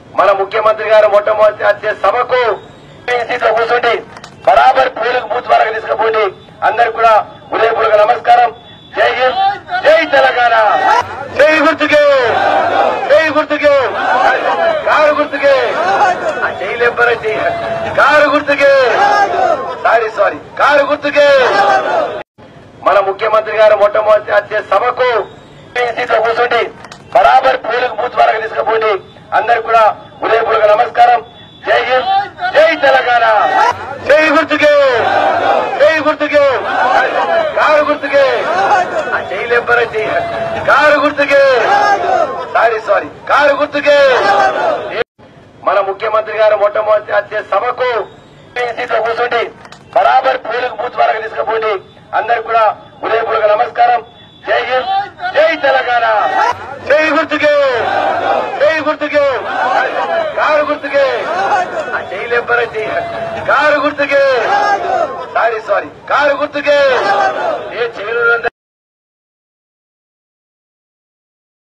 మన ముఖ్యమంత్రి గారు మొట్టమొదటి వచ్చే సభకు ఈ సీట్లో కూర్చోండి బరాబర్ పూలకు బూత్ వరకు తీసుకుపోండి అందరికి కూడా ఉదయపూర్వక నమస్కారం జై హింద్ జై తెలంగాణ జై గుర్తుకే జై గుర్తుకే కారు గుర్తుకే ఆ జై లేపరండి కారు గుర్తుకే సారీ సారీ కారు గుర్తుకే మన ముఖ్యమంత్రి గారు మొట్టమొదటి వచ్చే సభకు ఈ సీట్లో కూర్చోండి బరాబర్ పూలకు బూత్ వరకు తీసుకుపోండి అందరికి కూడా ఉదయపూర్వక నమస్కారం జై హింద్ జై తెలంగాణ జై గుర్తుకే జై గుర్తుకే కారు గుర్తుకే ఆ జై లేపరండి కారు గుర్తుకే సారీ సారీ కారు గుర్తుకే మన ముఖ్యమంత్రి గారు మొట్టమొదటి వచ్చే సభకు ఈ సీట్లో కూర్చోండి బరాబర్ పూలకు బూత్ వరకు తీసుకుపోండి అందరికి కూడా ఉదయపూర్వక నమస్కారం జై హింద్ జై తెలంగాణ జై గుర్తుకే జై గుర్తుకే కారు గుర్తుకే ఆ జై లేపరండి కారు గుర్తుకే సారీ సారీ కారు గుర్తుకే